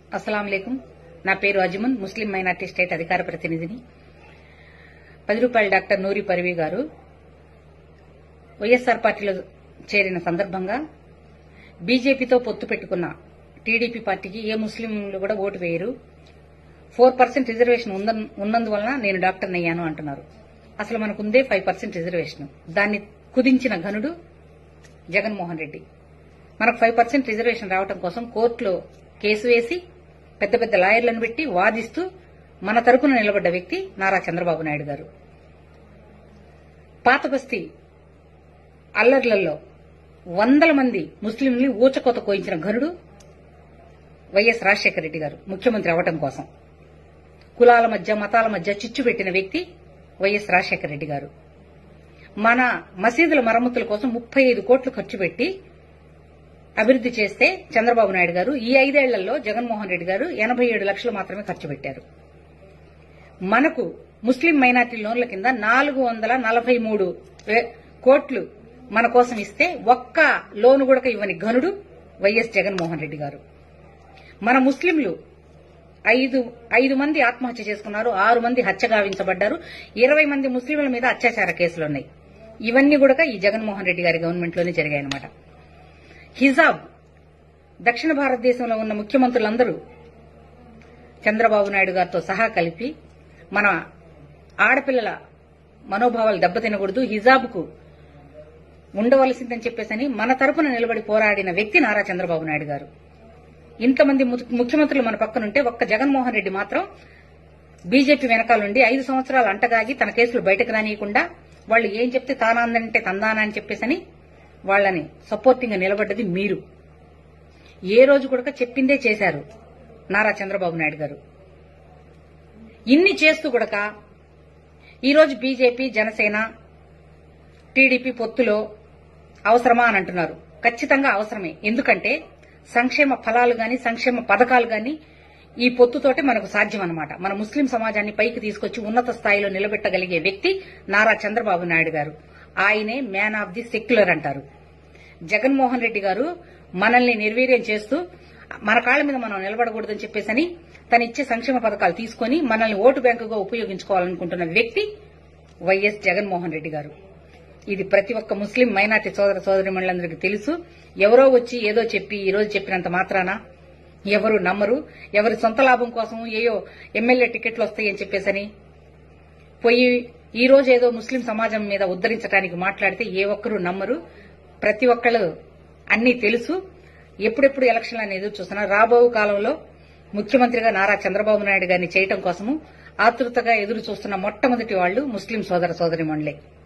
అస్సలం నా పేరు అజ్మన్ ముస్లిం మైనార్టీ స్టేట్ అధికార ప్రతినిధిని పది రూపాయల డాక్టర్ నూరి పర్వీ గారు వైఎస్ఆర్ పార్టీలో చేరిన సందర్భంగా బీజేపీతో పొత్తు పెట్టుకున్న టీడీపీ పార్టీకి ఏ ముస్లింలు కూడా ఓటు వేయరు ఫోర్ పర్సెంట్ రిజర్వేషన్ ఉందన్- ఉన్నందువలన నేను డాక్టర్ అయ్యాను అంటున్నారు అసలు మనకుందే ఫైవ్ పర్సెంట్ రిజర్వేషన్ దాన్ని కుదించిన ఘనుడు జగన్మోహన్ రెడ్డి మనకు ఫైవ్ పర్సెంట్ రిజర్వేషన్ రావడం కోసం కోర్టులో కేసు వేసి పెద్ద పెద్ద లాయర్లను పెట్టి వాదిస్తూ మన తరపున నిలబడ్డ వ్యక్తి నారా చంద్రబాబు నాయుడు గారు పాత బస్తీ అల్లర్లలో వందల మంది ముస్లింల్ని ఊచకోత కోయించిన ఘనుడు వైఎస్ రాజశేఖర రెడ్డి గారు ముఖ్యమంత్రి అవటం కోసం కులాల మధ్య మతాల మధ్య చిచ్చు పెట్టిన వ్యక్తి వైఎస్ రాజశేఖర రెడ్డి గారు మన మసీదుల మరమ్మతుల కోసం ముప్పై ఐదు కోట్లు ఖర్చు పెట్టి అభివృద్ది చేస్తే చంద్రబాబు నాయుడు గారు ఈ ఐదేళ్లలో జగన్మోహన్ రెడ్డి గారు ఎనభై ఏడు లక్షలు మాత్రమే ఖర్చు పెట్టారు మనకు ముస్లిం మైనార్టీ లోన్ల కింద నాలుగు వందల నలభై మూడు కోట్లు మన కోసం ఇస్తే ఒక్క లోను కూడా ఇవ్వని ఘనుడు వైఎస్ జగన్మోహన్ రెడ్డి గారు మన ముస్లింలు ఐదు ఐదు మంది ఆత్మహత్య చేసుకున్నారు ఆరు మంది హత్య గావించబడ్డారు ఇరవై మంది ముస్లింల మీద అత్యాచార కేసులున్నాయి ఇవన్నీ కూడా ఈ జగన్మోహన్ రెడ్డి గారి గవర్నమెంట్లోనే జరిగాయన్నమాట హిజాబ్ దక్షిణ భారతదేశంలో ఉన్న ముఖ్యమంత్రులందరూ చంద్రబాబు నాయుడు గారితో సహా కలిపి మన ఆడపిల్లల మనోభావాలు దెబ్బతినకూడదు హిజాబ్కు ఉండవలసిందని చెప్పేసని మన తరపున నిలబడి పోరాడిన వ్యక్తి నారా చంద్రబాబు నాయుడు గారు ఇంతమంది ము- ముఖ్యమంత్రులు మన పక్కనుంటే ఒక్క జగన్మోహన్ రెడ్డి మాత్రం బీజేపీ వెనకాల నుండి ఐదు సంవత్సరాలు అంటగాగి తన కేసులు బయటకు రానియకుండా వాళ్ళు ఏం చెప్తే తానాందంటే తందానా అని చెప్పేసని వాళ్ళని సపోర్టింగ్ గా నిలబడ్డది మీరు ఏ రోజు కూడా చెప్పిందే చేశారు నారా చంద్రబాబు నాయుడు గారు ఇన్ని చేస్తూ కూడా ఈరోజు బీజేపీ జనసేన టీడీపీ పొత్తులో అవసరమా అని అంటున్నారు ఖచ్చితంగా అవసరమే ఎందుకంటే సంక్షేమ ఫలాలు గాని సంక్షేమ పథకాలు గాని ఈ పొత్తుతోటి మనకు సాధ్యం అన్నమాట మన ముస్లిం సమాజాన్ని పైకి తీసుకొచ్చి ఉన్నత స్థాయిలో నిలబెట్టగలిగే వ్యక్తి నారా చంద్రబాబు నాయుడు గారు ఆయనే మ్యాన్ ఆఫ్ ది సెక్యులర్ అంటారు జగన్మోహన్ రెడ్డి గారు మనల్ని నిర్వీర్యం చేస్తూ మన కాళ్ల మీద మనం నిలబడకూడదని చెప్పేసని తను ఇచ్చే సంక్షేమ పథకాలు తీసుకొని మనల్ని ఓటు బ్యాంకుగా ఉపయోగించుకోవాలనుకుంటున్న వ్యక్తి వైఎస్ జగన్మోహన్ రెడ్డి గారు ఇది ప్రతి ఒక్క ముస్లిం మైనార్టీ సోదర సోదరిమణులందరికీ తెలుసు ఎవరో వచ్చి ఏదో చెప్పి ఈ రోజు చెప్పినంత మాత్రాన ఎవరు నమ్మరు ఎవరి సొంత లాభం కోసం ఏయో ఎమ్మెల్యే టికెట్లు వస్తాయని చెప్పేసని పోయి ఈ రోజు ఏదో ముస్లిం సమాజం మీద ఉద్దరించడానికి మాట్లాడితే ఏ ఒక్కరూ నమ్మరు ప్రతి ఒక్కళ్ళు అన్నీ తెలుసు ఎప్పుడెప్పుడు ఎలక్షన్లు అనేది ఎదురు చూస్తున్నారు రాబో కాలంలో ముఖ్యమంత్రిగా నారా చంద్రబాబు నాయుడు గారిని చేయటం కోసము ఆతృతగా ఎదురు చూస్తున్న మొట్టమొదటి వాళ్లు ముస్లిం సోదర సోదరిమణులే